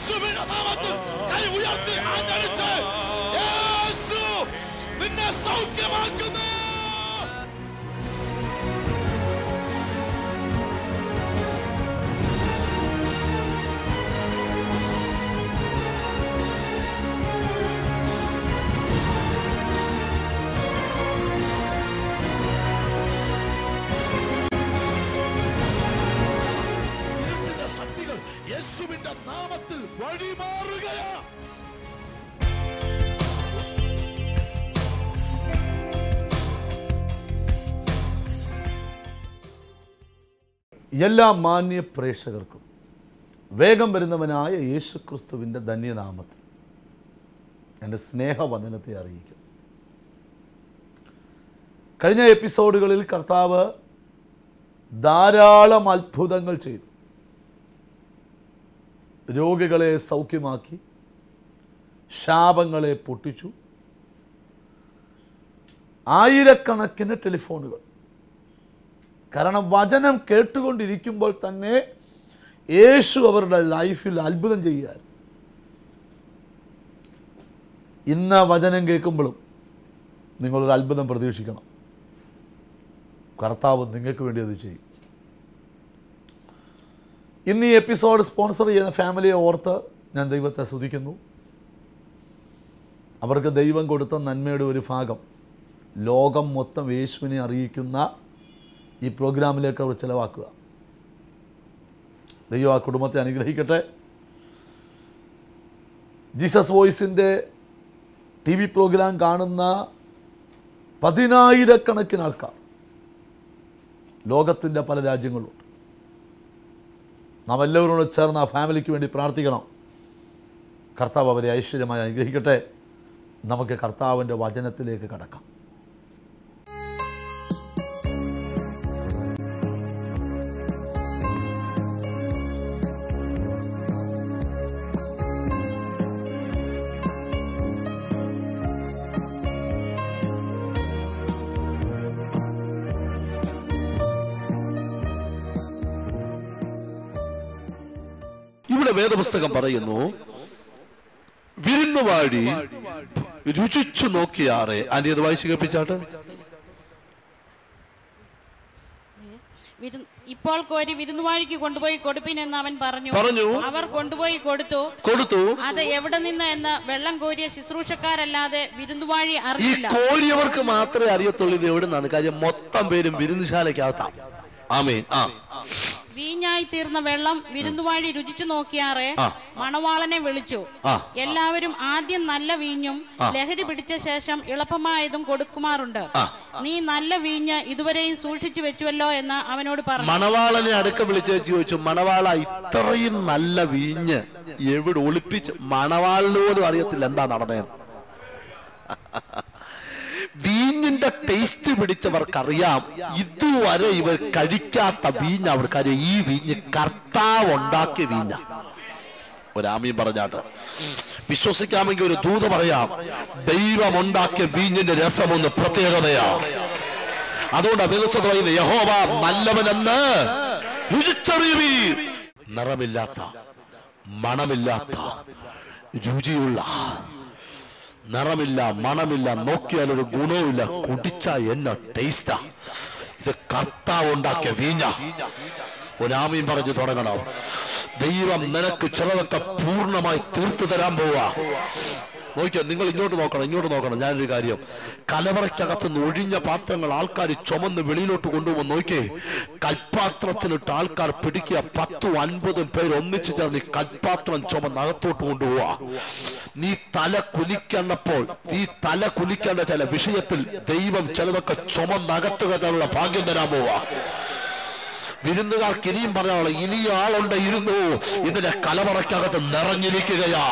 യേശുവിന്റെ നാമത്തിൽ കൈ ഉയർത്തി ആഞ്ഞടിച്ച് യേശു നിന്നെ സൗഖ്യമാക്കുന്നു ഇരുട്ടിന്റെ ശക്തികൾ യേശുവിന്റെ നാമത്തിൽ വഴിമാറുകയാ എല്ലാ മാന്യ പ്രേക്ഷകർക്കും വേഗം വരുന്നവനായ യേശുക്രിസ്തുവിൻ്റെ ധന്യനാമത്തിൽ എൻ്റെ സ്നേഹവന്ദനത്തെ അറിയിക്കുന്നു കഴിഞ്ഞ എപ്പിസോഡുകളിൽ കർത്താവ് ധാരാളം അത്ഭുതങ്ങൾ ചെയ്തു രോഗികളെ സൗഖ്യമാക്കി ശാപങ്ങളെ പൊട്ടിച്ചു ആയിരക്കണക്കിന് ടെലിഫോണുകൾ കാരണം വചനം കേട്ടുകൊണ്ടിരിക്കുമ്പോൾ തന്നെ യേശു അവരുടെ ലൈഫിൽ അത്ഭുതം ചെയ്യുക ഇന്ന് വചനം കേൾക്കുമ്പോഴും നിങ്ങളൊരു അത്ഭുതം പ്രതീക്ഷിക്കണം കർത്താവ് നിങ്ങൾക്ക് വേണ്ടി അത് ചെയ്യും ഇന്ന് ഈ എപ്പിസോഡ് സ്പോൺസർ ചെയ്യുന്ന ഫാമിലിയെ ഓർത്ത് ഞാൻ ദൈവത്തെ സ്തുതിക്കുന്നു അവർക്ക് ദൈവം കൊടുത്ത നന്മയുടെ ഒരു ഭാഗം ലോകം മൊത്തം യേശുവിനെ അറിയിക്കുന്ന ഈ പ്രോഗ്രാമിലേക്ക് അവർ ചിലവാക്കുക ദൈവം ആ കുടുംബത്തെ അനുഗ്രഹിക്കട്ടെ ജീസസ് വോയിസിൻ്റെ ടി വി പ്രോഗ്രാം കാണുന്ന പതിനായിരക്കണക്കിന് ആൾക്കാർ ലോകത്തിൻ്റെ പല രാജ്യങ്ങളുണ്ട് നാം എല്ലാവരോടും ചേർന്ന് ആ ഫാമിലിക്ക് വേണ്ടി പ്രാർത്ഥിക്കണം കർത്താവ് അവരെ ഐശ്വര്യമായി അനുഗ്രഹിക്കട്ടെ നമുക്ക് കർത്താവിൻ്റെ വചനത്തിലേക്ക് കടക്കാം ഇവിടെ വേദപുസ്തകം പറയുന്നു വിരുന്നുവാടി രുചിച്ചു നോക്കിയാറെ ആന്റി അത് വായിച്ചു കേൾപ്പിച്ചാട്ട് വിരു- ഇപ്പോൾ കോരി വിരുന്നുവാഴിക്ക് കൊണ്ടുപോയി കൊടുപ്പിനെന്ന് അവൻ പറഞ്ഞു പറഞ്ഞു. അവർ കൊണ്ടുപോയി കൊടുത്തു കൊടുത്തു അത് എവിടെ നിന്ന് എന്ന് വെള്ളം കോരിയ ശുശ്രൂഷക്കാരല്ലാതെ വിരുന്നുവാഴി ഈ അറിയില്ല കോരിയവർക്ക് മാത്രമേ അറിയത്തുള്ളൂ ഇത് എവിടെ നിന്നാണ് കാര്യം മൊത്തം പേരും വിരുന്നുശാലയ്ക്കകത്താം ആമേ ആ വീഞ്ഞായി തീർന്ന വെള്ളം വിരുന്നുവാഴി രുചിച്ചു നോക്കിയാറെ ആ. മണവാളനെ വിളിച്ചു ആ. എല്ലാവരും ആദ്യം നല്ല വീഞ്ഞും ലഹരി പിടിച്ച ശേഷം ഇളപ്പമായതും കൊടുക്കുമാറുണ്ട് നീ നല്ല വീഞ്ഞ് ഇതുവരെയും സൂക്ഷിച്ചു വെച്ചുവല്ലോ എന്ന് അവനോട് പറഞ്ഞു മണവാളനെ അടുക്ക വിളിച്ചു വെച്ച് ചോദിച്ചു മണവാള ഇത്രയും നല്ല വീഞ്ഞ് എവിടെ ഒളിപ്പിച്ച് മണവാളിന് പോലും അറിയത്തില്ല എന്താ നടന്നതെന്ന് വീഞ്ഞിന്റെ ടേസ്റ്റ് പിടിച്ചവർക്കറിയാം ഇതുവരെ ഇവർ കഴിക്കാത്ത വീഞ്ഞ അവർക്ക് അറിയാം ഈ വീഞ്ഞ് കർത്താവ് ഉണ്ടാക്കിയ വീഞ്ഞ ഒരാമീൻ പറഞ്ഞാട്ട് വിശ്വസിക്കാമെങ്കിൽ ഒരു ദൂത പറയാം ദൈവം ഉണ്ടാക്കിയ വീഞ്ഞിന്റെ രസമൊന്ന് പ്രത്യേകതയാ അതുകൊണ്ട് അഭിനസ്വത പറയുന്നത് യഹോവ നല്ലവനെന്ന് രുചിച്ചറിയുവീ നിറമില്ലാത്ത മണമില്ലാത്ത രുചിയുള്ള നിറമില്ല മണമില്ല നോക്കിയാൽ ഒരു ഗുണവുമില്ല കുടിച്ച എന്ന ടേസ്റ്റാ ഇത് കർത്താവ് ഉണ്ടാക്കിയ വീഞ്ഞ ഒരാമയും പറഞ്ഞു തുടങ്ങണം ദൈവം നിനക്ക് ചിലതൊക്കെ പൂർണ്ണമായി തീർത്തു തരാൻ പോവാ നോക്കിയോ നിങ്ങൾ ഇങ്ങോട്ട് നോക്കണം ഇങ്ങോട്ട് നോക്കണം ഞാനൊരു കാര്യം കലവറയ്ക്കകത്ത് നിന്ന് ഒഴിഞ്ഞ പാത്രങ്ങൾ ആൾക്കാർ ചുമന്ന് വെളിയിലോട്ട് കൊണ്ടുപോകുമ്പോൾ നോക്കിയേ കൽപ്പാത്രത്തിലിട്ട് ആൾക്കാർ പിടിക്കുക പത്തും അൻപതും പേര് ഒന്നിച്ചു ചേർന്ന് ഈ കൽപ്പാത്രം ചുമന്ന് അകത്തോട്ട് കൊണ്ടുപോവാ നീ തല കുലിക്കേണ്ടപ്പോൾ നീ തല കുലിക്കേണ്ട ചില വിഷയത്തിൽ ദൈവം ചിലതൊക്കെ ചുമന്നകത്തുക തന്നുള്ള ഭാഗ്യം തരാൻ പോവാ വിരുന്നുകാർക്ക് ഇനിയും പറഞ്ഞോളൂ ഇനിയും ആളുണ്ട് ഇരുന്നു ഇതിന്റെ കലവറയ്ക്കകത്ത് നിറഞ്ഞിരിക്കുകയാ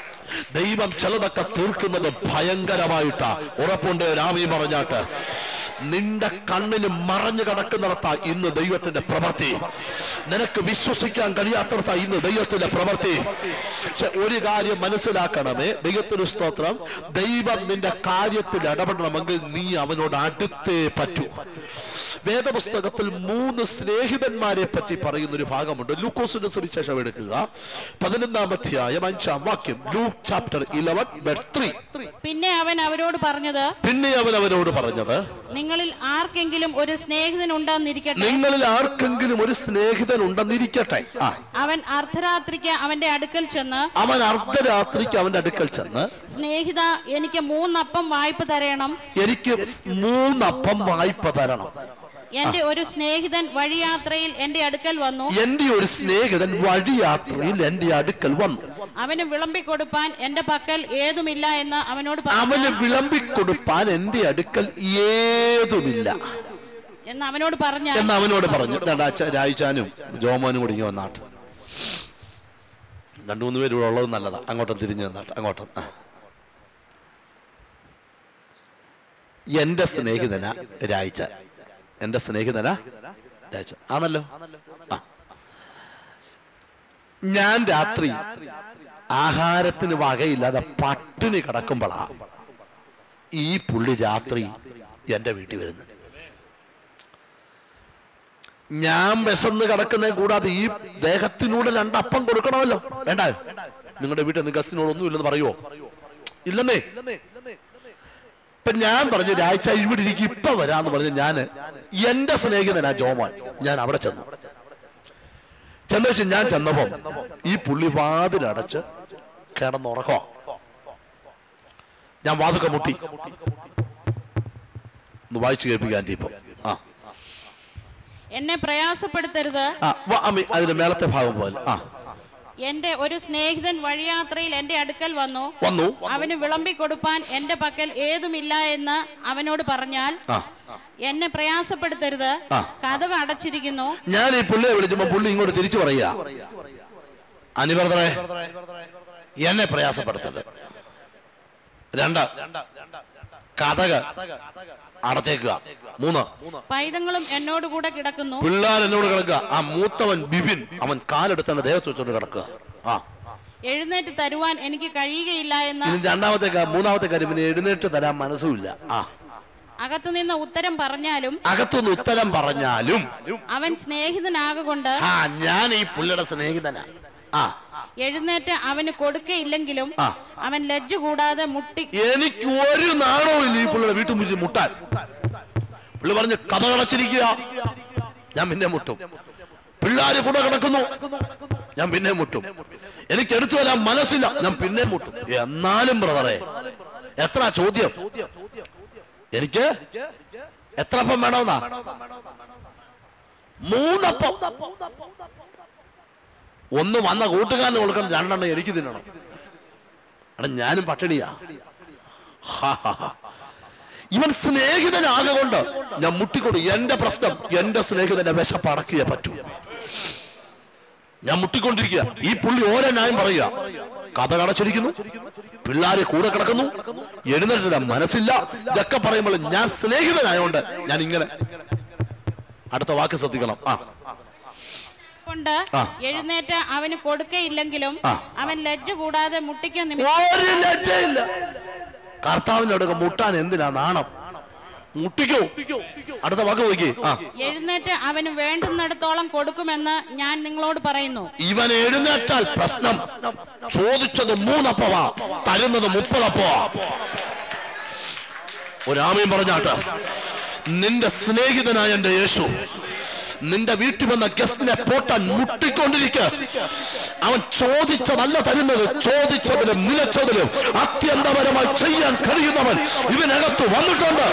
ദൈവം ചിലതൊക്കെ തീർക്കുന്നത് ഭയങ്കരമായിട്ടാ ഉറപ്പുണ്ട് രാമി പറഞ്ഞാട്ട് നിന്റെ കണ്ണിന് മറഞ്ഞു കിടക്കുന്നിടത്ത ഇന്ന് ദൈവത്തിന്റെ പ്രവൃത്തി നിനക്ക് വിശ്വസിക്കാൻ കഴിയാത്തിടത്ത ഇന്ന് ദൈവത്തിന്റെ പ്രവൃത്തി പക്ഷെ ഒരു കാര്യം മനസ്സിലാക്കണമേ ദൈവത്തിന് സ്തോത്രം ദൈവം നിന്റെ കാര്യത്തിൽ ഇടപെടണമെങ്കിൽ നീ അവനോട് അടുത്തേ പറ്റൂ വേദപുസ്തകത്തിൽ മൂന്ന് സ്നേഹിതന്മാരെ പറ്റി പറയുന്ന ഒരു ഭാഗമുണ്ട് ലൂക്കോസിന്റെ സുവിശേഷം എടുക്കുക പതിനൊന്നാം അധ്യായം അഞ്ചാം വാക്യം ലൂക്ക് ചാപ്റ്റർ ഇലവൻ ത്രീ പിന്നെ അവൻ അവരോട് പറഞ്ഞത് പിന്നെ അവൻ അവരോട് പറഞ്ഞത് നിങ്ങളിൽ ആർക്കെങ്കിലും ഒരു സ്നേഹിതൻ ഉണ്ടെന്നിരിക്കട്ടെ നിങ്ങളിൽ ആർക്കെങ്കിലും ഒരു സ്നേഹിതൻ ഉണ്ടെന്നിരിക്കട്ടെ ആ അവൻ അർദ്ധരാത്രിക്ക് അവന്റെ അടുക്കൽ ചെന്ന് അവൻ അർദ്ധരാത്രിക്ക് അവന്റെ അടുക്കൽ ചെന്ന് സ്നേഹിത എനിക്ക് മൂന്നപ്പം വായ്പ തരയണം എനിക്ക് മൂന്നപ്പം വായ്പ തരണം എന്റെ ഒരു സ്നേഹിതൻ വഴിയാത്രയിൽ എന്റെ അടുക്കൽ വന്നു എന്റെ ഒരു സ്നേഹിതൻ വഴിയാത്രയിൽ എന്റെ അടുക്കൽ വന്നു അവന് വിളമ്പിക്കൊടുപ്പാൻ എന്റെ പക്കൽ ഏതുമില്ല എന്ന് അവനോട് അവന് പറഞ്ഞു വിളമ്പിക്കൊടുപ്പാൻ എന്റെ അടുക്കൽ ഏതുമില്ല എന്ന് അവനോട് പറഞ്ഞ എന്ന് അവനോട് പറഞ്ഞു ദാണ്ടാ അച്ഛ- രായിച്ചാനും ജോമോനും കൂടി ഇങ്ങനെ വന്നാട്ട് രണ്ടു മൂന്ന് പേര് ഇവിടെ ഉള്ളത് നല്ലതാ അങ്ങോട്ടും തിരിഞ്ഞു വന്നാട്ട് അങ്ങോട്ടും ആ. എന്റെ സ്നേഹിതന രായിച്ചാൻ എന്റെ സ്നേഹിതന രായിച്ചാൻ ആണല്ലോ ആ ഞാൻ രാത്രി ആഹാരത്തിന് വകയില്ലാതെ പട്ടിണി കിടക്കുമ്പോഴാ ഈ പുള്ളി രാത്രി എന്റെ വീട്ടിൽ വരുന്നത് ഞാൻ വിശന്ന് കിടക്കുന്നേ കൂടാതെ ഈ ദേഹത്തിനൂടെ രണ്ടപ്പം കൊടുക്കണമല്ലോ വേണ്ട നിങ്ങളുടെ വീട്ടിൽ നിന്ന് ഗസ്റ്റിനോട് ഒന്നും ഇല്ലെന്ന് പറയുവോ ഇല്ലെന്നേ ഇപ്പൊ ഞാൻ പറഞ്ഞു രാഴ്ച ഇവിടെ ഇരിക്കും ഇപ്പൊ വരാന്ന് പറഞ്ഞ് ഞാന് എന്റെ സ്നേഹിതനാ ജോമോൻ ഞാൻ അവിടെ ചെന്നു ചെന്നേച്ച് ഞാൻ ചെന്നപ്പോ ഈ പുള്ളി വാതിലടച്ച് കിടന്നുറക്കോ ഞാൻ വാതുക്ക മുട്ടി ഒന്ന് വായിച്ചു കേൾപ്പിക്കാൻ ഇപ്പൊ ആ എന്നെ പ്രയാസപ്പെടുത്തരുത് ആ വാ, അമ്മി അതിന്റെ മേളത്തെ ഭാഗം പോലെ ആ എന്റെ ഒരു സ്നേഹിതൻ വഴിയാത്രയിൽ എന്റെ അടുക്കൽ വന്നു വന്നു അവന് വിളമ്പിക്കൊടുപ്പാൻ എന്റെ പക്കൽ ഏതുമില്ല എന്ന് അവനോട് പറഞ്ഞാൽ ആ എന്നെ പ്രയാസപ്പെടുത്തരുത് ആ. കഥക് അടച്ചിരിക്കുന്നു ഞാൻ ഈ പുള്ളിയെ വിളിച്ചപ്പോ പുള്ളി ഇങ്ങോട്ട് തിരിച്ചു പറയുക അനിവർദ്ധനെ എന്നെ പ്രയാസപ്പെടുത്തരുത് രണ്ട് കഥക് അടച്ചേക്കുക മൂന്ന് പൈതങ്ങളും എന്നോട് കൂടെ കിടക്കുന്നു പിള്ളേർ എന്നോട് കിടക്കുക ആ മൂത്തവൻ ബിബിൻ അവൻ കാലെടുത്ത് എന്റെ ദേഹത്ത് വെച്ചോണ്ട് കിടക്കുക ആ എഴുന്നേറ്റ് തരുവാൻ എനിക്ക് കഴിയുകയില്ല എന്ന് ഇനി രണ്ടാമത്തെ കാ- മൂന്നാമത്തെ കാര്യം പിന്നെ എഴുന്നേറ്റ് തരാൻ മനസ്സുമില്ല ആ അകത്തുനിന്ന് ഉത്തരം പറഞ്ഞാലും അകത്തുനിന്ന് ഉത്തരം പറഞ്ഞാലും അവൻ സ്നേഹിതനാകൊണ്ട് ആ ഞാൻ ഈ പുള്ളിയുടെ സ്നേഹിതനാ ആ എഴുന്നേറ്റ് അവന് കൊടുക്കയില്ലെങ്കിലും ആ. അവൻ ലജ്ജ കൂടാതെ മുട്ടി എനിക്ക് ഒരു നാണവും ഇല്ല ഈ പുള്ളിയുടെ വീട്ടു മുന്നിൽ മുട്ടാൻ പുള്ളി പറഞ്ഞ് കഥ കടച്ചിരിക്കുക ഞാൻ പിന്നെ മുട്ടും പിള്ളേര് കൂടെ കിടക്കുന്നു ഞാൻ പിന്നെ മുട്ടും എനിക്ക് എടുത്തു തരാൻ മനസ്സില്ല ഞാൻ പിന്നെ മുട്ടും എന്നാലും ബ്രദറെ എത്ര ചോദ്യം എനിക്ക് എത്ര അപ്പം വേണമെന്നാ മൂന്നപ്പം ഒന്ന് വന്ന കൂട്ടുകാരന് കൊടുക്കണം രണ്ടെണ്ണം എനിക്ക് തിന്നണം എടാ ഞാനും പട്ടിണിയാ ഹാ, ഹാ, ഹാ. ഇവൻ സ്നേഹിതനാകൊണ്ട് ഞാൻ മുട്ടിക്കൊണ്ട് എന്റെ പ്രശ്നം എന്റെ സ്നേഹിതന്റെ വിശപ്പ് അടക്കിയേ പറ്റൂ ഞാൻ മുട്ടിക്കൊണ്ടിരിക്കുക ഈ പുള്ളി ഓരോ ന്യായം പറയുക കഥ കടച്ചിരിക്കുന്നു പിള്ളാര് കൂടെ കിടക്കുന്നു എഴുന്നേറ്റില്ല മനസ്സില്ല ഇതൊക്കെ പറയുമ്പോൾ ഞാൻ സ്നേഹിതനായോണ്ട് ഞാൻ ഇങ്ങനെ അടുത്ത വാക്ക് ശ്രദ്ധിക്കണം ആ കൊണ്ട് ആ. എഴുന്നേറ്റ് അവന് കൊടുക്കയില്ലെങ്കിലും ആ. അവൻ ലജ്ജ കൂടാതെ മുട്ടിക്കാൻ നിമിത്തം ഒരു ലജ്ജയില്ല കർത്താവിന്റെ അടുക്ക മുട്ടാൻ എന്തിനാ നാണം മുട്ടിക്കോ അടുത്ത വാക്ക് നോക്കി ആ എഴുന്നേറ്റ് അവന് വേണ്ടുന്നിടത്തോളം കൊടുക്കുമെന്ന് ഞാൻ നിങ്ങളോട് പറയുന്നു ഇവൻ എഴുന്നേറ്റാൽ പ്രശ്നം ചോദിച്ചത് മൂന്നപ്പവാ തരുന്നത് മുപ്പതപ്പവാ ഒരാമയും പറഞ്ഞാട്ട് നിന്റെ സ്നേഹിതനായ എന്റെ യേശു നിന്റെ വീട്ടിൽ വന്ന ഗസ്റ്റിനെ പോട്ടാൻ മുട്ടിക്കൊണ്ടിരിക്ക അവൻ ചോദിച്ചതല്ല തരുന്നത് ചോദിച്ചതിലും നിലച്ചതിലും അത്യന്തപരമായി ചെയ്യാൻ കഴിയുന്നവൻ ഇവനകത്ത് വന്നിട്ടുണ്ട്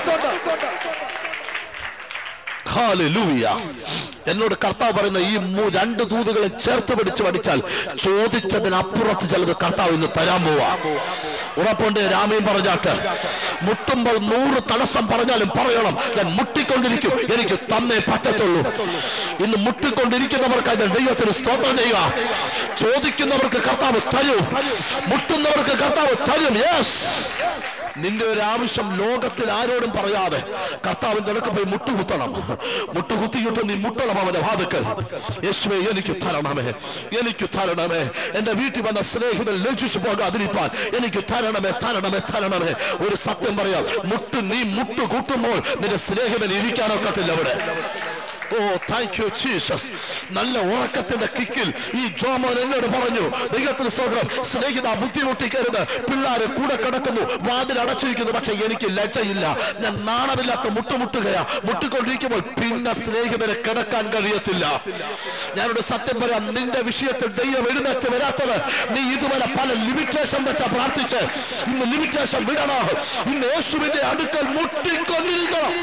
ഹാലലൂയ. എന്നോട് കർത്താവ് പറയുന്ന ഈ മൂ- രണ്ട് ദൂതുകളെ ചേർത്ത് പിടിച്ച് പഠിച്ചാൽ ചോദിച്ചതിനപ്പുറത്ത് ചിലത് കർത്താവ് ഇന്ന് തരാൻ പോവാ ഉറപ്പുണ്ട് രാമയും പറഞ്ഞാട്ട് മുട്ടുമ്പോൾ നൂറ് തടസ്സം പറഞ്ഞാലും പറയണം ഞാൻ മുട്ടിക്കൊണ്ടിരിക്കും എനിക്ക് തന്നേ പറ്റത്തുള്ളൂ ഇന്ന് മുട്ടിക്കൊണ്ടിരിക്കുന്നവർക്കായി ഞാൻ ദൈവത്തിന് സ്തോത്രം ചെയ്യുക ചോദിക്കുന്നവർക്ക് കർത്താവ് തരും മുട്ടുന്നവർക്ക് കർത്താവ് തരും യെസ് നിന്റെ ഒരു ആവശ്യം ലോകത്തിൽ ആരോടും പറയാതെ കർത്താവിന്റെ അടുക്ക് പോയി മുട്ടുകുത്തണം മുട്ടുകുത്തിയിട്ട് നീ മുട്ടണം അവന്റെ വാതുക്കൽ യേശുവേ എനിക്ക് തരണമേ എനിക്ക് തരണമേ എന്റെ വീട്ടിൽ വന്ന സ്നേഹിതൻ ലജ്ജിച്ചു പോകാതിരിപ്പാൻ എനിക്ക് തരണമേ തരണമേ തരണമേ ഒരു സത്യം പറയാം മുട്ട് നീ മുട്ടു കൂട്ടുമ്പോൾ നിന്റെ സ്നേഹിതൻ ഇരിക്കാനൊക്കത്തില്ല അവിടെ ഓ താങ്ക് യു ജീസസ് നല്ല ഉറക്കത്തിന്റെ കിക്കിൽ ഈ ജോമോൻ എന്നോട് പറഞ്ഞു ദൈവത്തിന് സ്വതന്ത്രം സ്നേഹിത ബുദ്ധിമുട്ടിക്കരുത് പിള്ളേര് കൂടെ കിടക്കുന്നു വാതിൽ അടച്ചിരിക്കുന്നു പക്ഷെ എനിക്ക് ലജ്ജയില്ല ഞാൻ നാണമില്ലാത്ത മുട്ടുമുട്ടുകയാ മുട്ടിക്കൊണ്ടിരിക്കുമ്പോൾ പിന്നെ സ്നേഹിതരെ കിടക്കാൻ കഴിയത്തില്ല ഞാനൊരു സത്യം പറയാം നിന്റെ വിഷയത്തിൽ ദൈവം എഴുന്നേറ്റ് വരാത്തത് നീ ഇതുവരെ പല ലിമിറ്റേഷൻ വെച്ച പ്രാർത്ഥിച്ച് ഇന്ന് ലിമിറ്റേഷൻ വിടണോ ഇന്ന് യേശുവിന്റെ അടുക്കൽ മുട്ടിക്കൊണ്ടിരിക്കണം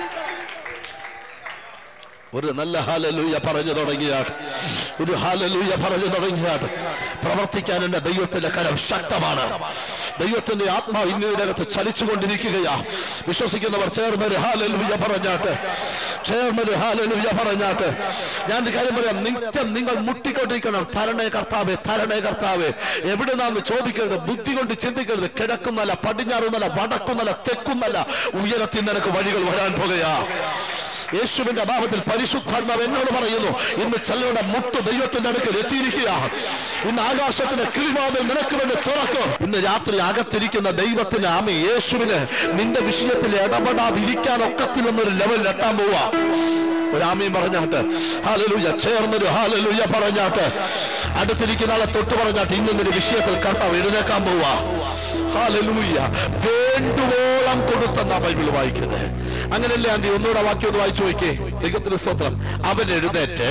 ഒരു നല്ല ഹാലലൂയ പറഞ്ഞു തുടങ്ങിയാട്ട് ഒരു ഹാലലൂയ പറഞ്ഞു തുടങ്ങിയാട്ട് പ്രവർത്തിക്കാൻ എന്റെ ദൈവത്തിന്റെ കരം ശക്തമാണ് ദൈവത്തിന്റെ ആത്മാവ് ഇന്നതിനകത്ത് ചലിച്ചുകൊണ്ടിരിക്കുകയാ വിശ്വസിക്കുന്നവർ ചേർന്നൊരു ഹാലലൂയ പറഞ്ഞാട്ട് ചേർന്നൊരു ഹാലലൂയ പറഞ്ഞാട്ട് ഞാൻ ഒരു കാര്യം പറയാം നിത്യം നിങ്ങൾ മുട്ടിക്കൊണ്ടിരിക്കണം തരണേ കർത്താവേ തരണേ കർത്താവേ എവിടെ നാം ചോദിക്കരുത് ബുദ്ധി കൊണ്ട് ചിന്തിക്കരുത് കിഴക്കുന്നല്ല പടിഞ്ഞാറുന്നല്ല വടക്കുന്നല്ല തെക്കുന്നല്ല ഉയരത്തിൽ നിനക്ക് വഴികൾ വരാൻ പോകുകയാ യേശുവിന്റെ നാമത്തിൽ പരിശുദ്ധാത്മാവ് എന്നോട് പറയുന്നു ഇന്ന് ചിലരുടെ മുട്ട് ദൈവത്തിന്റെ അടുക്കൽ എത്തിയിരിക്കുക ഇന്ന് ആകാശത്തിന്റെ കിളിവാതിൽ നിനക്ക് വേണ്ടി തുറക്കും ഇന്ന് രാത്രി അകത്തിരിക്കുന്ന ദൈവത്തിന് ആമ യേശുവിന് നിന്റെ വിഷയത്തിൽ ഇടപെടാതിരിക്കാൻ ഒക്കത്തില്ലെന്നൊരു ലെവലിൽ എത്താൻ പോവാ ഒരാമയും പറഞ്ഞാട്ട് ഹാലലൂയ ചേർന്നൊരു ഹാലലൂയ പറഞ്ഞാട്ട് അടുത്തിരിക്കുന്ന ആളെ തൊട്ട് പറഞ്ഞാട്ട് ഇന്നൊരു വിഷയത്തിൽ കർത്താവ് എഴുന്നേക്കാൻ പോവാ ഹാലലൂയ വേണ്ടുവോളം കൊടുത്തെന്നാ ബൈബിൾ വായിക്കുന്നത് അങ്ങനെയല്ലേ ആന്റി ഒന്നുകൂടെ വാക്യം ഒന്ന് വായിച്ചു നോക്കിയേ ദൈവത്തിന് സ്വത്രം അവൻ എഴുന്നേറ്റ്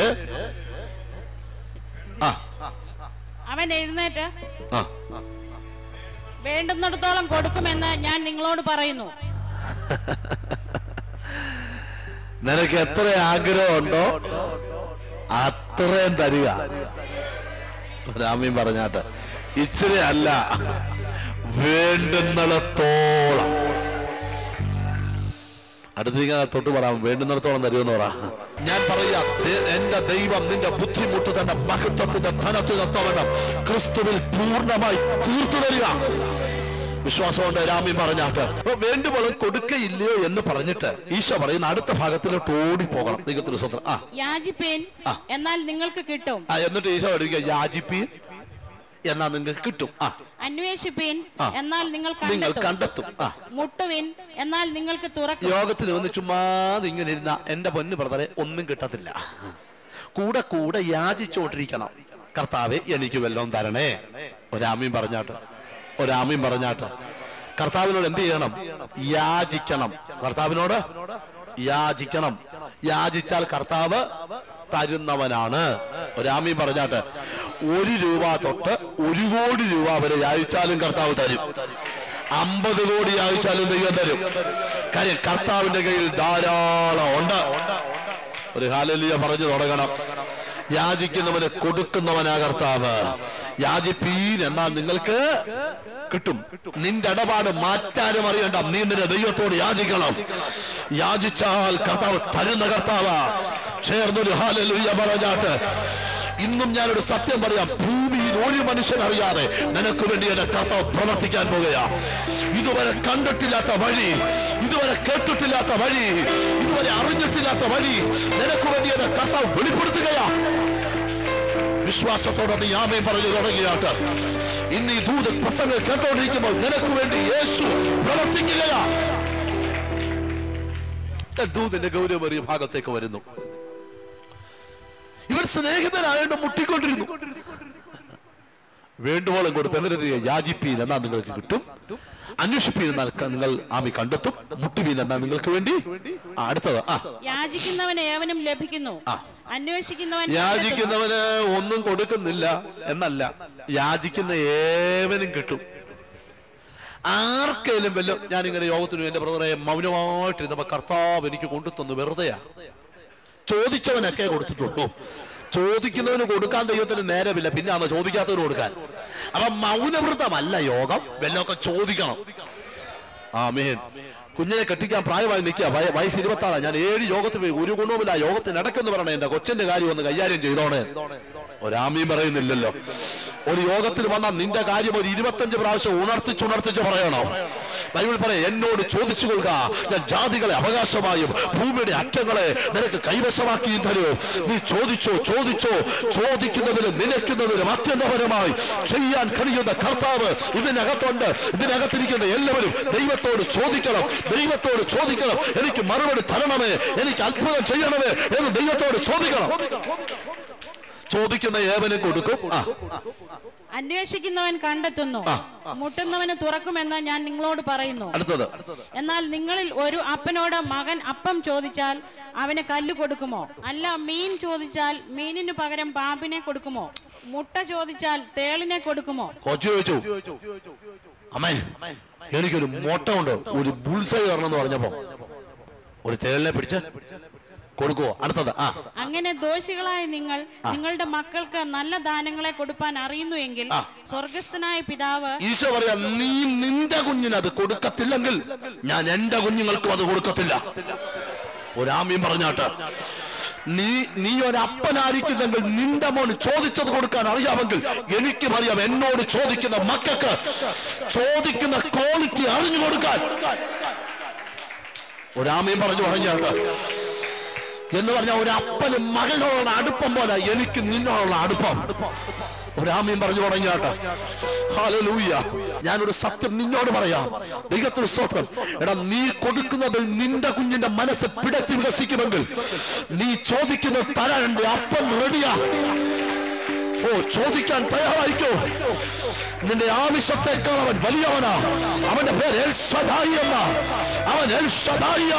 ആ അവൻ എഴുന്നേറ്റ് ആ വേണ്ടുന്നിടത്തോളം കൊടുക്കുമെന്ന് ഞാൻ നിങ്ങളോട് പറയുന്നു നിനക്ക് എത്ര ആഗ്രഹമുണ്ടോ അത്രയും തരിക രാമീൻ പറഞ്ഞാട്ട് ഇച്ചിരി അല്ല വേണ്ടുന്നിടത്തോളം അടുത്തിരിക്കുന്ന തൊട്ട് പറയാം വേണ്ടുന്നിടത്തോളം തരുമെന്ന് പറ ഞാൻ പറയാ ദേ- എന്റെ ദൈവം നിന്റെ ബുദ്ധിമുട്ട് തന്റെ മഹത്വത്തിന്റെ ധനത്തിനെത്തവണ്ണം ക്രിസ്തുവിൽ പൂർണ്ണമായി തീർത്തു തരിക വിശ്വാസമുണ്ട് രാമ്യം പറഞ്ഞാട്ട് അപ്പൊ വേണ്ടുമ്പോൾ കൊടുക്കയില്ലയോ എന്ന് പറഞ്ഞിട്ട് ഈശോ പറയുന്ന അടുത്ത ഭാഗത്തിലോട്ട് ഓടിപ്പോകണം ദൈവത്തിന് സ്വന്തം ആ യാചിപ്പേൻ എന്നാൽ നിങ്ങൾക്ക് കിട്ടും ആ എന്നിട്ട് ഈശോ പഠിക്കുക യാചിപ്പീൻ എന്നാ നിങ്ങൾക്ക് കിട്ടും ആ അന്വേഷിപ്പീൻ ആ. എന്നാൽ നിങ്ങൾ നിങ്ങൾ കണ്ടെത്തും കണ്ടെത്തും ആ മുട്ടുവിൻ എന്നാൽ നിങ്ങൾക്ക് തുറക്കും യോഗത്തിന് വന്ന് ചുമ്മാതെ ഇങ്ങനെ ഇരുന്ന എന്റെ പൊന്നു ബ്രദറെ ഒന്നും കിട്ടത്തില്ല കൂടെ കൂടെ യാചിച്ചുകൊണ്ടിരിക്കണം കർത്താവെ എനിക്ക് വല്ലതും തരണേ ഒരാമയും പറഞ്ഞാട്ട് ഒരാമയും പറഞ്ഞാട്ട് കർത്താവിനോട് എന്ത് ചെയ്യണം യാചിക്കണം കർത്താവിനോട് യാചിക്കണം യാചിച്ചാൽ കർത്താവ് തരുന്നവനാണ് ഒരാമയും പറഞ്ഞാട്ട് ഒരു രൂപ തൊട്ട് ഒരു കോടി രൂപ വരെ യാചിച്ചാലും കർത്താവ് തരും അമ്പത് കോടി യാചിച്ചാലും ദൈവം തരും കാര്യം കർത്താവിന്റെ കയ്യിൽ ധാരാളം ഉണ്ട് ഒരു ഹാലലിയ പറഞ്ഞു തുടങ്ങണം യാചിക്കുന്നവന് കൊടുക്കുന്നവനാ കർത്താവ് യാചിപ്പീൻ എന്നാൽ നിങ്ങൾക്ക് കിട്ടും നിന്റെ ഇടപാട് മാറ്റാനും അറിയണ്ട നീ നിന്റെ ദൈവത്തോട് യാചിക്കണം യാചിച്ചാൽ കർത്താവ് തരുന്ന കർത്താവ് ചേർന്നൊരു ഹാലലുയ്യ പറഞ്ഞാട്ട് ഇന്നും ഞാനൊരു സത്യം പറയാം ഭൂമിയിൽ ഒരു മനുഷ്യൻ അറിയാതെ നിനക്ക് വേണ്ടി എന്റെ കർത്താവ് പ്രവർത്തിക്കാൻ പോകുകയാ ഇതുവരെ കണ്ടിട്ടില്ലാത്ത വഴി ഇതുവരെ കേട്ടിട്ടില്ലാത്ത വഴി ഇതുവരെ അറിഞ്ഞിട്ടില്ലാത്ത വഴി നിനക്ക് വേണ്ടി എന്റെ കർത്താവ് വെളിപ്പെടുത്തുകയാ വിശ്വാസത്തോടെ നീ ആമയും പറഞ്ഞു തുടങ്ങിയാട്ട് ഇന്ന് ഈ ദൂത പ്രസംഗം കേട്ടോണ്ടിരിക്കുമ്പോൾ നിനക്ക് വേണ്ടി യേശു പ്രവർത്തിക്കുകയാ ദൂതിന്റെ ഗൗരവമേറിയ ഭാഗത്തേക്ക് വരുന്നു ഇവൻ സ്നേഹിതനായോണ്ട് മുട്ടിക്കൊണ്ടിരുന്നു വേണ്ടുവോളം കൊടുത്ത് എന്നിട്ട് യാചിപ്പീൻ എന്നാൽ നിങ്ങൾക്ക് കിട്ടും അന്വേഷിപ്പീൻ എന്നാൽ ക- നിങ്ങൾ ആമി കണ്ടെത്തും മുട്ടുവീൻ എന്നാൽ നിങ്ങൾക്ക് വേണ്ടി ആ, അടുത്തത് ആ യാചിക്കുന്നവന് ഏവനും ലഭിക്കുന്നു അന്വേഷിക്കുന്നവൻ കണ്ടെത്തുന്നു. യാചിക്കുന്നവന് ഒന്നും കൊടുക്കുന്നില്ല എന്നല്ല യാചിക്കുന്ന ഏവനും കിട്ടും ആർക്കേലും വല്ല ഞാനിങ്ങനെ യോഗത്തിന് എന്റെ ബ്രദറെ മൗനമായിട്ടിരുന്നപ്പോ കർത്താവ് എനിക്ക് കൊണ്ടുതന്നു വെറുതെയാ ചോദിച്ചവനൊക്കെ കൊടുത്തിട്ടുള്ളൂ ചോദിക്കുന്നവന് കൊടുക്കാൻ ദൈവത്തിന് നേരമില്ല പിന്നെ ആണോ ചോദിക്കാത്തവന് കൊടുക്കാൻ അപ്പൊ മൗനവൃതമല്ല യോഗം വല്ലതൊക്കെ ചോദിക്കണം ആമേൻ കുഞ്ഞിനെ കെട്ടിക്കാൻ പ്രായമായി നിൽക്കുക വയ- വയസ്സ് ഇരുപത്താറാ ഞാൻ ഏഴ് യോഗത്തിൽ പോയി ഒരു ഗുണവുമില്ല യോഗത്തിന് നടക്കെന്ന് പറയണേ എന്റെ കൊച്ചിന്റെ കാര്യം ഒന്ന് കൈകാര്യം ചെയ്തോണേ ഒരാമയും പറയുന്നില്ലല്ലോ ഒരു യോഗത്തിൽ വന്ന നിന്റെ കാര്യം ഒരു ഇരുപത്തഞ്ച് പ്രാവശ്യം ഉണർത്തിച്ച് ഉണർത്തിച്ച് പറയണം ബൈബിൾ പറയാം എന്നോട് ചോദിച്ചു കൊള്ളുക ഞാൻ ജാതികളെ അവകാശമായും ഭൂമിയുടെ അറ്റങ്ങളെ നിനക്ക് കൈവശമാക്കിയും തരൂ നീ ചോദിച്ചോ ചോദിച്ചോ ചോദിക്കുന്നതിലും നിലയ്ക്കുന്നതിലും അത്യന്തപരമായി ചെയ്യാൻ കഴിയുന്ന കർത്താവ് ഇതിനകത്തുണ്ട് ഇതിനകത്തിരിക്കുന്ന എല്ലാവരും ദൈവത്തോട് ചോദിക്കണം ദൈവത്തോട് ചോദിക്കണം എനിക്ക് മറുപടി തരണമേ എനിക്ക് അത്ഭുതം ചെയ്യണമേ എന്ന് ദൈവത്തോട് ചോദിക്കണം ചോദിക്കുന്ന ഏവനും കൊടുക്കും ആ അന്വേഷിക്കുന്നവൻ കണ്ടെത്തുന്നു മുട്ടുന്നവന് തുറക്കുമെന്ന് ഞാൻ നിങ്ങളോട് പറയുന്നു അടുത്തത് എന്നാൽ നിങ്ങളിൽ ഒരു അപ്പനോട് മകൻ അപ്പം ചോദിച്ചാൽ അവന് കല്ല് കൊടുക്കുമോ അല്ല മീൻ ചോദിച്ചാൽ മീനിന് പകരം പാമ്പിനെ കൊടുക്കുമോ മുട്ട ചോദിച്ചാൽ തേളിനെ കൊടുക്കുമോ കൊച്ചു ചോദിച്ചു അമ്മേ എനിക്കൊരു മോട്ട ഉണ്ട് ഒരു ബുൾസൈ വരണം എന്ന് പറഞ്ഞപ്പോ ഒരു തേളിനെ പിടിച്ച് കൊടുക്കുവോ അടുത്തത് ആ അങ്ങനെ ദോഷികളായ നിങ്ങൾ നിങ്ങളുടെ മക്കൾക്ക് നല്ല ദാനങ്ങളെ കൊടുപ്പാൻ അറിയുന്നുവെങ്കിൽ സ്വർഗസ്ഥനായ പിതാവ് ഈശോ പറയാ നീ നിന്റെ കുഞ്ഞിന് അത് കൊടുക്കത്തില്ലെങ്കിൽ ഞാൻ എന്റെ കുഞ്ഞുങ്ങൾക്കും അത് കൊടുക്കത്തില്ല ഒരാമ്യം പറഞ്ഞാട്ട് നീ നീ ഒരപ്പനായിരിക്കുന്നെങ്കിൽ നിന്റെ മോന് ചോദിച്ചത് കൊടുക്കാൻ അറിയാമെങ്കിൽ എനിക്കും അറിയാം എന്നോട് ചോദിക്കുന്ന മക്കൾക്ക് ചോദിക്കുന്ന ക്വാളിറ്റി അറിഞ്ഞു കൊടുക്കാൻ ഒരാമയും പറഞ്ഞു പറഞ്ഞാട്ട് എന്ന് പറഞ്ഞാൽ ഒരു അപ്പനും മകനോടുള്ള അടുപ്പം പോലെ എനിക്ക് നിന്നോടുള്ള അടുപ്പം ഒരാമയും പറഞ്ഞു തുടങ്ങിയാട്ടെ ഹാലലൂയ ഞാനൊരു സത്യം നിന്നോട് പറയാം ദൈവത്തിന് സ്തോത്രം എടാ നീ കൊടുക്കുന്നതിൽ നിന്റെ കുഞ്ഞിന്റെ മനസ്സ് പിടച്ച് വികസിക്കുമെങ്കിൽ നീ ചോദിക്കുന്നത് തരാനുണ്ട് അപ്പൻ റെഡിയാ ഓ ചോദിക്കാൻ തയ്യാറായിക്കോ നിന്റെ ആവശ്യത്തെക്കാൾ അവൻ വലിയവനാ അവന്റെ പേര് എൽ ഷദായി എന്ന അവൻ എൽ ഷദായിയാ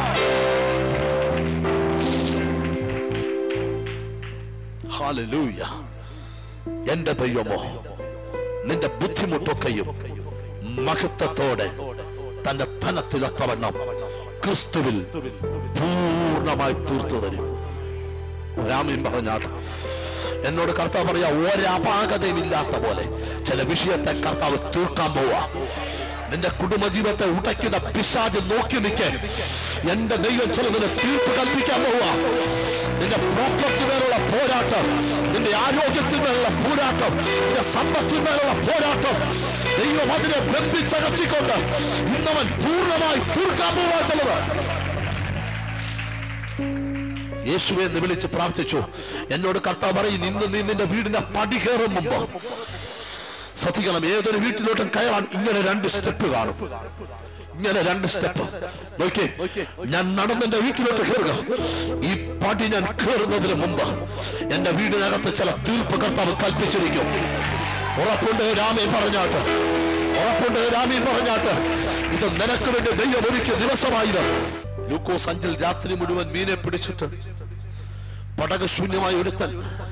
ഹാലലൂയ എന്റെ ദൈവമോ നിന്റെ ബുദ്ധിമുട്ടൊക്കെയും മഹത്വത്തോടെ തന്റെ ധനത്തിലൊത്തവണ്ണം ക്രിസ്തുവിൽ പൂർണ്ണമായി തീർത്തു തരും രാമൻ പറഞ്ഞാട്ട് എന്നോട് കർത്താവ് പറയാ ഒരപാകതയും ഇല്ലാത്ത പോലെ ചില വിഷയത്തെ കർത്താവ് തീർക്കാൻ പോവാ നിന്റെ കുടുംബജീവിതത്തെ ഉടയ്ക്കുന്ന പിശാജ് നോക്കി നിൽക്കെ എന്റെ ദൈവം ചിലതിന് തീർപ്പ് കൽപ്പിക്കാൻ പോവാ നിന്റെ പ്രോപ്പർട്ടിമേലുള്ള പോരാട്ടം നിന്റെ ആരോഗ്യത്തിന്മേലുള്ള പോരാട്ടം നിന്റെ സമ്പത്തിന്മേലുള്ള പോരാട്ടം ദൈവം അതിനെ ബന്ധിച്ചകറ്റിക്കൊണ്ട് ഇന്നവൻ പൂർണ്ണമായി തീർക്കാൻ പോവാ ചിലത് യേശുവെ എന്ന് വിളിച്ച് പ്രാർത്ഥിച്ചു എന്നോട് കർത്താവ് പറയും ഇന്ന് നീ നിന്റെ വീടിന്റെ പടി കയറും മുമ്പ് ശ്രദ്ധിക്കണം ഏതൊരു വീട്ടിലോട്ടും കയറാൻ ഇങ്ങനെ രണ്ട് സ്റ്റെപ്പ് കാണും ഇങ്ങനെ രണ്ട് സ്റ്റെപ്പ് നോക്കിയേ ഞാൻ നടന്നെന്റെ വീട്ടിലോട്ട് കയറുക ഈ പടി ഞാൻ കയറുന്നതിന് മുമ്പ് എന്റെ വീടിനകത്ത് ചില തീർപ്പ് കർത്താവ് കൽപ്പിച്ചിരിക്കും ഉറപ്പുണ്ട് രാമേ പറഞ്ഞാട്ട് ഉറപ്പുണ്ട് രാമേ പറഞ്ഞാട്ട് ഇത് നിനക്ക് വേണ്ടി ദൈവം ഒരുക്കിയ ദിവസമായത് ലൂക്കോസ് അഞ്ചിൽ രാത്രി മുഴുവൻ മീനെ പിടിച്ചിട്ട് പടക ശൂന്യമായി ഒരുത്തൻ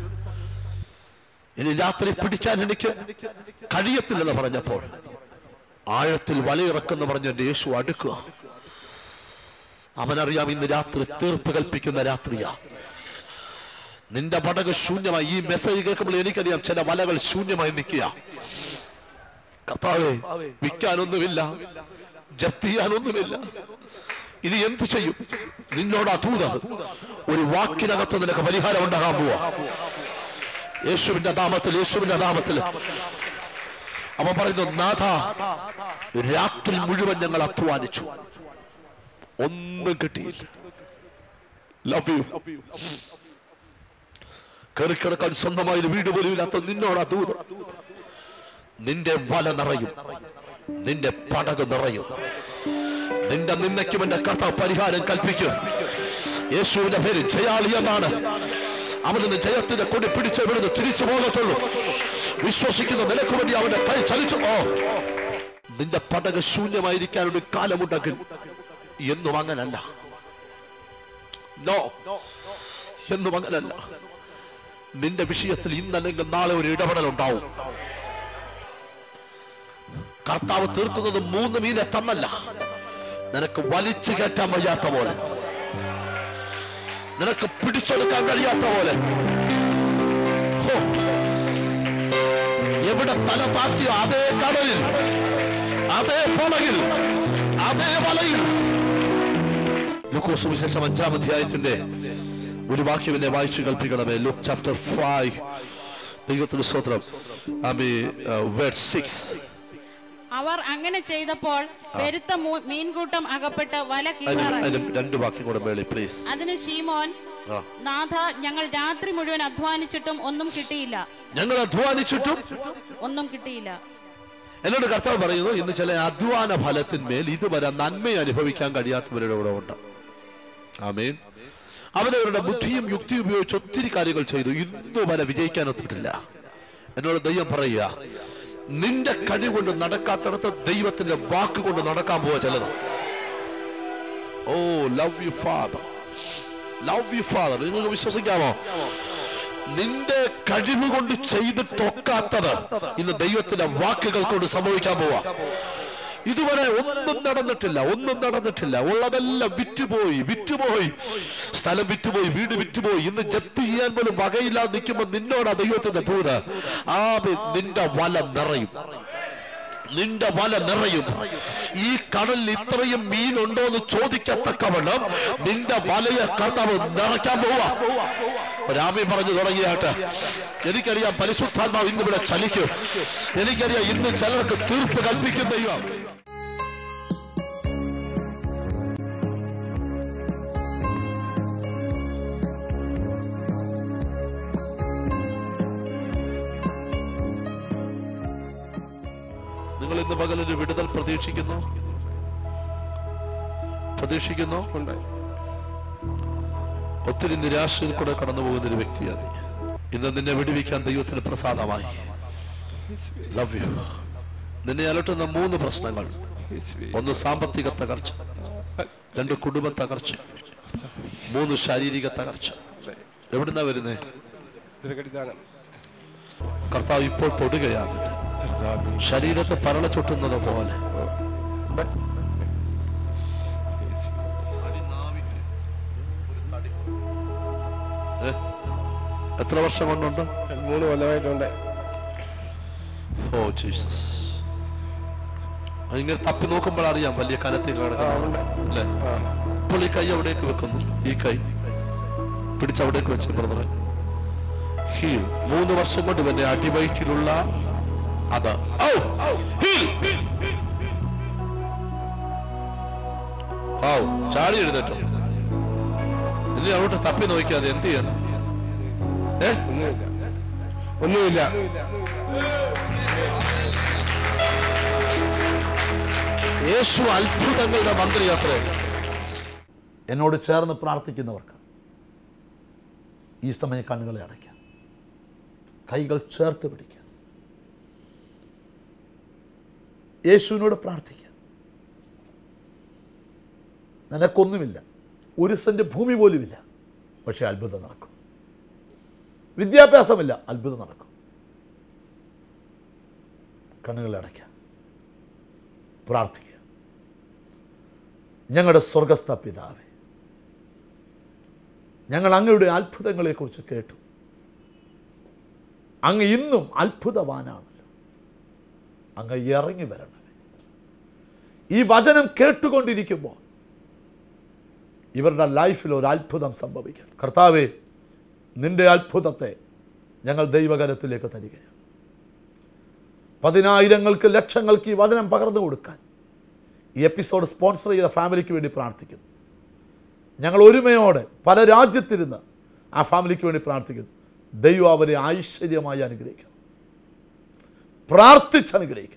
ഇനി രാത്രി പിടിക്കാൻ എനിക്ക് കഴിയത്തില്ലെന്ന് പറഞ്ഞപ്പോൾ ആഴത്തിൽ വലയിറക്കെന്ന് പറഞ്ഞ എന്റെ യേശു അടുക്കുക അവനറിയാം ഇന്ന് രാത്രി തീർപ്പ് കൽപ്പിക്കുന്ന രാത്രിയാ നിന്റെ പടക ശൂന്യമായി ഈ മെസ്സേജ് കേൾക്കുമ്പോൾ എനിക്കറിയാം ചില വലകൾ ശൂന്യമായി നിൽക്കുക കർത്താവെ വിൽക്കാനൊന്നുമില്ല ജപ്തി ചെയ്യാനൊന്നുമില്ല ഇനി എന്തു ചെയ്യും നിന്നോട് അധൂത ഒരു വാക്കിനകത്ത് നിനക്ക് പരിഹാരം ഉണ്ടാകാൻ പോവാ യേശുവിന്റെ നാമത്തിൽ യേശുവിന്റെ നാമത്തിൽ അവൻ പറയുന്നു നാഥ രാത്രി മുഴുവൻ ഞങ്ങൾ അധ്വാനിച്ചു ഒന്നും കിട്ടിയില്ല ലവ് യു കയറിക്കിടക്കാൻ സ്വന്തമായി ഒരു വീട് പോലും ഇല്ലാത്ത നിന്നോട് അധൂത നിന്റെ വല നിറയും നിന്റെ പടക് നിറയും നിന്റെ നിന്നയ്ക്കും എന്റെ കർത്താവ് പരിഹാരം കൽപ്പിക്കും യേശുവിന്റെ പേര് ജയാളി എന്നാണ് അവനിന്ന് ജയത്തിന്റെ കൊടി പിടിച്ച് ഇവിടുന്ന് തിരിച്ചു പോകത്തുള്ളൂ വിശ്വസിക്കുന്ന നിനക്ക് വേണ്ടി അവന്റെ കൈ ചലിച്ചു ഓ നിന്റെ പടക് ശൂന്യമായിരിക്കാൻ ഒരു കാലമുണ്ടെങ്കിൽ എന്നും അങ്ങനല്ല നോ എന്നും അങ്ങനല്ല നിന്റെ വിഷയത്തിൽ ഇന്നല്ലെങ്കിൽ നാളെ ഒരു ഇടപെടൽ ഉണ്ടാവും കർത്താവ് തീർക്കുന്നത് മൂന്ന് മീനെ തന്നല്ല നിനക്ക് വലിച്ചു കയറ്റാൻ വയ്യാത്ത പോലെ നിനക്ക് പിടിച്ചെടുക്കാൻ കഴിയാത്ത പോലെ ഹോ. എവിടെ തല താത്തിയോ അതേ കടലിൽ അതേ പടകിൽ അതേ വലയിൽ ലുക്കോസ് വിശേഷം അഞ്ചാം അധ്യായത്തിന്റെ ഒരു വാക്യം എന്നെ വായിച്ചു കൽപ്പിക്കണമേ ലുക്ക് ചാപ്റ്റർ ഫൈവ് ദൈവത്തിന് സ്തോത്രം ആമി വേർഡ് സിക്സ് അവർ അങ്ങനെ ചെയ്തപ്പോൾ പെരുത്ത മൂ- മീൻകൂട്ടം അകപ്പെട്ട് വല അതിന് കീറാറായി അതിന് രണ്ട് വാക്യം കൂടെ മേളി പ്ലീസ് അതിന് ഷീമോൻ ആ നാഥ ഞങ്ങൾ രാത്രി മുഴുവൻ അധ്വാനിച്ചിട്ടും ഒന്നും കിട്ടിയില്ല ഞങ്ങൾ അധ്വാനിച്ചിട്ടും ഒന്നും കിട്ടിയില്ല എന്നോട് കർത്താവ് പറയുന്നു ഇന്ന് ചില അധ്വാന ഫലത്തിന്മേൽ ഇതുവരെ നന്മ അനുഭവിക്കാൻ കഴിയാത്തവരുടെ കൂടെ ഉണ്ട് ആമേൻ അവരവരുടെ ബുദ്ധിയും യുക്തിയും ഉപയോഗിച്ച് ഒത്തിരി കാര്യങ്ങൾ ചെയ്തു ഇന്നു വരെ വിജയിക്കാനൊത്തിട്ടില്ല എന്നോട് ദൈവം പറയുക നിന്റെ കഴിവ് കൊണ്ട് നടക്കാത്തടത്ത് ദൈവത്തിന്റെ വാക്ക് കൊണ്ട് നടക്കാൻ പോവാ ചിലത് oh love you father love you father നിങ്ങൾക്ക് വിശ്വസിക്കാമോ നിന്റെ കഴിവ് കൊണ്ട് ചെയ്തിട്ടൊക്കാത്തത് ഇന്ന് ദൈവത്തിന്റെ വാക്കുകൾ കൊണ്ട് സംഭവിക്കാൻ പോവാ ഇതുവരെ ഒന്നും നടന്നിട്ടില്ല ഒന്നും നടന്നിട്ടില്ല ഉള്ളതെല്ലാം വിറ്റുപോയി വിറ്റുപോയി സ്ഥലം വിറ്റുപോയി വീട് വിറ്റുപോയി ഇന്ന് ജപ്തി ചെയ്യാൻ പോലും വകയില്ലാതെ നിൽക്കുമ്പോൾ നിന്നോടാ ദൈവത്തിന്റെ ദൂത് ആ നിന്റെ വല നിറയും നിന്റെ വല നിറയും ഈ കടലിൽ ഇത്രയും മീനുണ്ടോ എന്ന് ചോദിക്കത്തക്കവണ്ണം നിന്റെ വലയെ കർത്താവ് നിറയ്ക്കാൻ പോവാ രാമി പറഞ്ഞു തുടങ്ങിയാട്ട് എനിക്കറിയാം പരിശുദ്ധാത്മാവ് ഇന്ന് ഇവിടെ ചലിക്കും എനിക്കറിയാം ഇന്ന് ചിലർക്ക് തീർപ്പ് കൽപ്പിക്കും ദൈവം നിങ്ങൾ ഇന്ന് പകലൊരു വിടുതൽ പ്രതീക്ഷിക്കുന്നു പ്രതീക്ഷിക്കുന്നു ഉണ്ട് ഒത്തിരി നിരാശയിൽ കൂടെ കടന്നു പോകുന്ന ഒരു വ്യക്തിയാണ് നീ ഇന്ന് നിന്നെ വിടുവിക്കാൻ ദൈവത്തിന് പ്രസാദമായി ലവ് യു നിന്നെ അലട്ടുന്ന മൂന്ന് പ്രശ്നങ്ങൾ ഒന്ന് സാമ്പത്തിക തകർച്ച രണ്ട് കുടുംബ തകർച്ച മൂന്ന് ശാരീരിക തകർച്ച എവിടുന്നാ വരുന്നേ തിരക്കടിച്ചാണ് കർത്താവ് ഇപ്പോൾ തൊടുകയാണ് നിന്നെ. ശരീരത്തെ പരള ചുട്ടുന്നത് പോലെ ഏ? എത്ര വർഷം കൊണ്ടുണ്ട് മൂന്ന് കൊല്ലമായിട്ടുണ്ട് ഓ ജീസസ് ഇങ്ങനെ തപ്പി നോക്കുമ്പോൾ അറിയാം വലിയ കനത്തിൽ ആ കിടക്കുന്നു ഉണ്ട് അല്ലേ ആ ഇപ്പോൾ ഈ കൈ അവിടേക്ക് വെക്കുന്നു ഈ കൈ പിടിച്ചവിടേക്ക് വെച്ച് ബ്രദറെ ഹീൽ മൂന്ന് വർഷം കൊണ്ട് ഇവന്റെ അടിവയറ്റിലുള്ള അത് ഔ! ഹീൽ! ഔ! ചാടി എഴുന്നേറ്റോ ഇനി അവിടെ തപ്പി നോക്കിയാതെ എന്ത് ചെയ്യണം ഏ ഒന്നുമില്ല ഒന്നുമില്ല യേശു അത്ഭുതങ്ങളുടെ മന്ത്രി അത്രേ എന്നോട് ചേർന്ന് പ്രാർത്ഥിക്കുന്നവർക്ക് ഈ സമയം കണ്ണുകളെ അടയ്ക്കാം കൈകൾ ചേർത്ത് പിടിക്കാം യേശുവിനോട് പ്രാർത്ഥിക്കാം നിനക്കൊന്നുമില്ല ഒരു സെന്റ് ഭൂമി പോലുമില്ല പക്ഷേ അത്ഭുതം നടക്കും വിദ്യാഭ്യാസമില്ല അത്ഭുതം നടക്കും കണ്ണുകളെ അടയ്ക്കാം പ്രാർത്ഥിക്കുക ഞങ്ങളുടെ സ്വർഗസ്ഥ പിതാവേ ഞങ്ങൾ അങ്ങയുടെ അത്ഭുതങ്ങളെക്കുറിച്ച് കേട്ടു അങ്ങ് ഇന്നും അത്ഭുതവാനാണല്ലോ അങ്ങ് ഇറങ്ങി വരണമേ ഈ വചനം കേട്ടുകൊണ്ടിരിക്കുമ്പോൾ ഇവരുടെ ലൈഫിൽ ഒരു അത്ഭുതം സംഭവിക്കണം കർത്താവേ നിന്റെ അത്ഭുതത്തെ ഞങ്ങൾ ദൈവകരത്തിലേക്ക് തരികയാണ് പതിനായിരങ്ങൾക്ക് ലക്ഷങ്ങൾക്ക് ഈ വചനം പകർന്നു കൊടുക്കാൻ ഈ എപ്പിസോഡ് സ്പോൺസർ ചെയ്ത ഫാമിലിക്ക് വേണ്ടി പ്രാർത്ഥിക്കുന്നു ഞങ്ങൾ ഒരുമയോടെ പല രാജ്യത്തിരുന്ന് ആ ഫാമിലിക്ക് വേണ്ടി പ്രാർത്ഥിക്കുന്നു ദൈവം അവരെ ഐശ്വര്യമായി അനുഗ്രഹിക്കണം പ്രാർത്ഥിച്ച് അനുഗ്രഹിക്കണം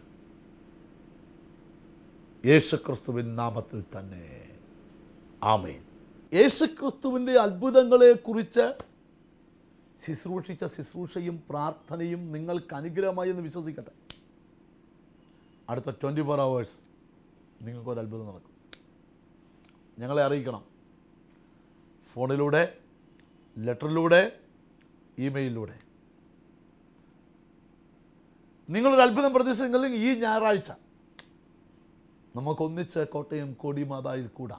യേശുക്രിസ്തുവിൻ നാമത്തിൽ തന്നെ ആമേൻ യേശുക്രിസ്തുവിൻ്റെ അത്ഭുതങ്ങളെക്കുറിച്ച് ശുശ്രൂഷിച്ച ശുശ്രൂഷയും പ്രാർത്ഥനയും നിങ്ങൾക്ക് അനുഗ്രഹമായി എന്ന് വിശ്വസിക്കട്ടെ അടുത്ത ട്വൻറ്റി ഫോർ അവേഴ്സ് നിങ്ങൾക്കൊരു അത്ഭുതം നടക്കും ഞങ്ങളെ അറിയിക്കണം ഫോണിലൂടെ ലെറ്ററിലൂടെ ഇമെയിലിലൂടെ നിങ്ങളൊരു അത്ഭുതം പ്രതീക്ഷിച്ചെങ്കിൽ ഈ ഞായറാഴ്ച നമുക്കൊന്നിച്ച് കോട്ടയം കോടിമാതായിൽ കൂടാം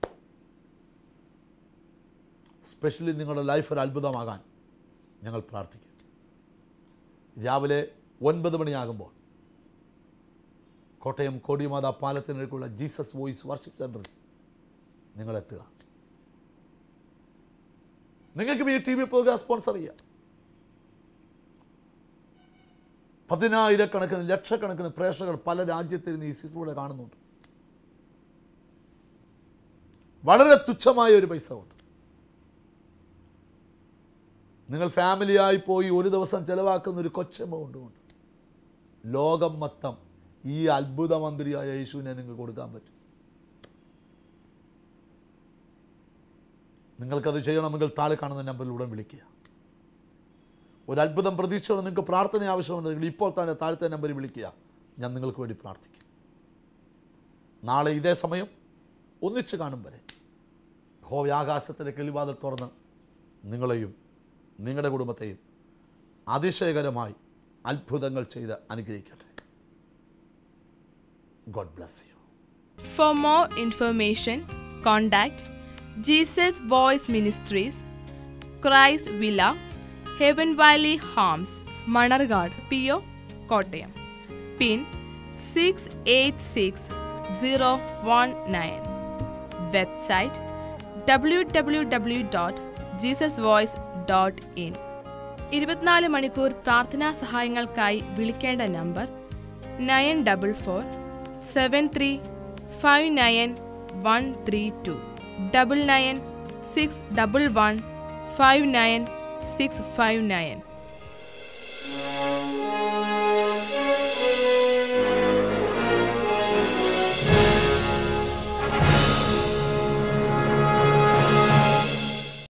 സ്പെഷ്യലി നിങ്ങളുടെ ലൈഫ് ഒരു അത്ഭുതമാകാൻ ഞങ്ങൾ പ്രാർത്ഥിക്കും രാവിലെ ഒൻപത് മണിയാകുമ്പോൾ കോട്ടയം കോടിമാത പാലത്തിനടുക്കുള്ള ജീസസ് വോയിസ് വർഷിപ്പ് സെൻറ്ററിൽ നിങ്ങളെത്തുക നിങ്ങൾക്ക് ഈ ടി വി പ്രോഗ്രാം സ്പോൺസർ ചെയ്യാം പതിനായിരക്കണക്കിന് ലക്ഷക്കണക്കിന് പ്രേക്ഷകർ പല രാജ്യത്തിരുന്ന് ഈ ശിശുവിടെ കാണുന്നുണ്ട് വളരെ തുച്ഛമായ ഒരു പൈസ കൊണ്ട് നിങ്ങൾ ഫാമിലിയായി പോയി ഒരു ദിവസം ചെലവാക്കുന്ന ഒരു കൊച്ചെമൗണ്ട് കൊണ്ട് ലോകം മൊത്തം ഈ അത്ഭുത മന്ത്രിയായ യേശുവിനെ നിങ്ങൾക്ക് കൊടുക്കാൻ പറ്റും നിങ്ങൾക്കത് ചെയ്യണമെങ്കിൽ താഴെ കാണുന്ന നമ്പറിലൂടെ വിളിക്കുക ഒരു അത്ഭുതം പ്രതീക്ഷയോടെ നിങ്ങൾക്ക് പ്രാർത്ഥന ആവശ്യമുണ്ടെങ്കിൽ ഇപ്പോൾ തന്നെ താഴത്തെ നമ്പറിൽ വിളിക്കുക ഞാൻ നിങ്ങൾക്ക് വേണ്ടി പ്രാർത്ഥിക്കും നാളെ ഇതേ സമയം ഒന്നിച്ച് കാണും വരെ ഹോവ ആകാശത്തിൻ്റെ കിളിവാതിൽ തുറന്ന് നിങ്ങളെയും നിങ്ങളുടെ കുടുംബത്തെയും അതിശയകരമായി അത്ഭുതങ്ങൾ ചെയ്ത് അനുഗ്രഹിക്കട്ടെ God bless you For more information, contact Jesus Voice Ministries, Christ Villa, Heaven Valley Homes, Manargad, PO, Kottayam. PIN 686019. Website www.jesusvoice.in ഇരുപത്തിനാല് മണിക്കൂർ പ്രാർത്ഥനാ സഹായങ്ങൾക്കായി വിളിക്കേണ്ട number nine double four seven three five nine one three two double nine six double one five nine six five nine